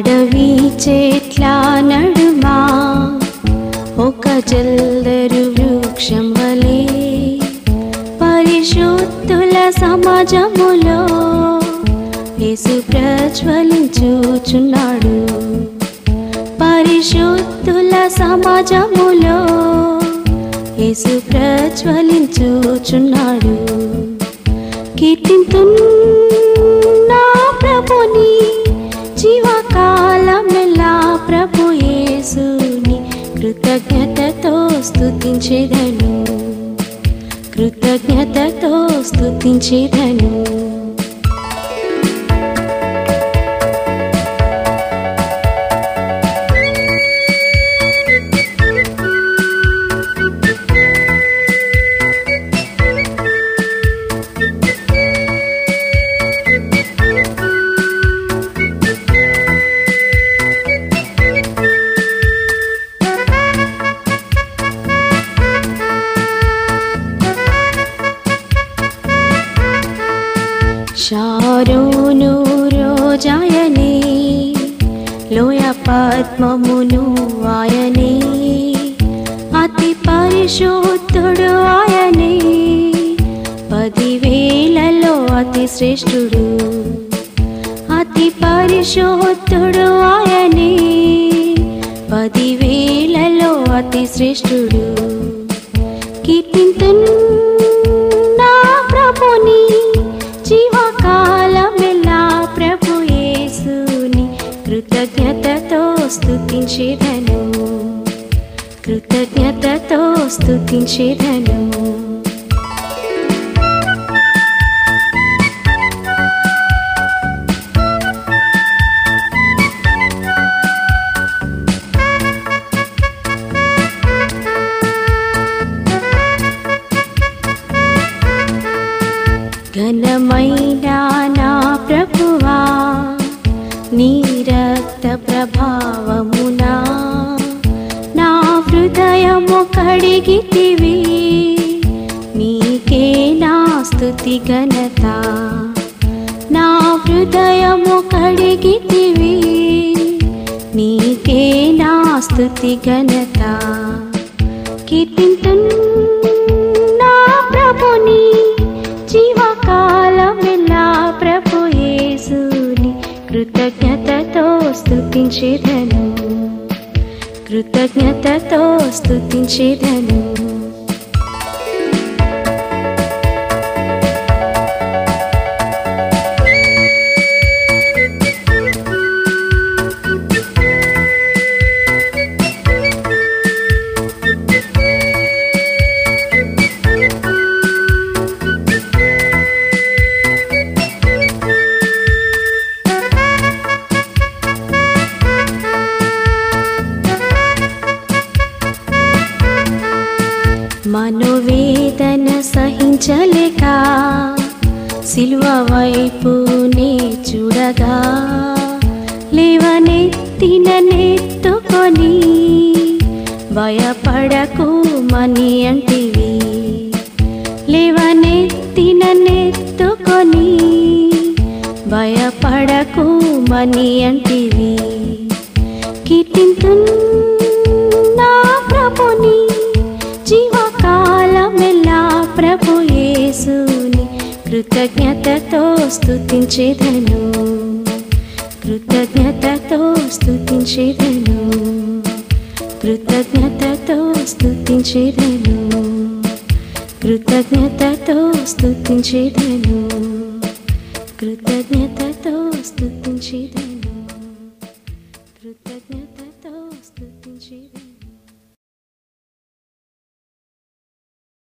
అడవి చెట్ల నడుమా ఒక జల్దరు వృక్షం వలె పరిశుద్ధుల సమాజములో యేసు ప్రజ్వలించుచున్నాడు పరిశుద్ధుల సమాజములో యేసు ప్రజ్వలించుచున్నాడు కీర్తింతున్నా ప్రభుని జీవకాలమెల్లా ప్రభు యేసుని కృతజ్ఞతతో స్తుతించేదను కృతజ్ఞతతో స్తుతించేదను శారోను రోజాయనే లోయ పద్మమును ఆయనే అతి పరిశుద్ధుడు ఆయనే పదివేలలో అతి శ్రేష్ఠుడు అతి పరిశుద్ధుడు ఆయనే పదివేలలో అతి శ్రేష్ఠుడు కీర్తింతున్నా ప్రభుని జీవకాలమెల్లా ప్రభు యేసుని కృతజ్ఞతతో స్తుతించేదను కృతజ్ఞతతో స్తుతించేదను ఘనమైన నా ప్రభువా నీ రక్త ప్రభావమునా నా హృదయము కడిగితివి నీకే నా స్తుతి ఘనత నా హృదయము కడిగితివి నీకే నా స్తుతి ఘనత కీర్తింతున్నా ప్రభుని జీవకాలమెల్లా ప్రభు యేసుని కృతజ్ఞతతో స్తుతించేదను కృతజ్ఞతతో స్తుతించేదను మనోవేదన సహించలేక సిలువ వైపునే చూడగా లేవనెత్తిన నెత్తుకొని భయపడకు మని అంటివి లేవనెత్తిన నెత్తుకొని భయపడకు మని అంటివి కీర్తింతున్నా ప్రభుని జీవకాలమెల్లా ప్రభు యేసుని కృతజ్ఞతతో స్తుతించేదను కృతజ్ఞతతో స్తుతించేదను కృతజ్ఞతతో స్తుతించేదను కృతజ్ఞతతో స్తుతించేదను కృతజ్ఞతతో స్తుతించేదను కృతజ్ఞతతో స్తుతించేదను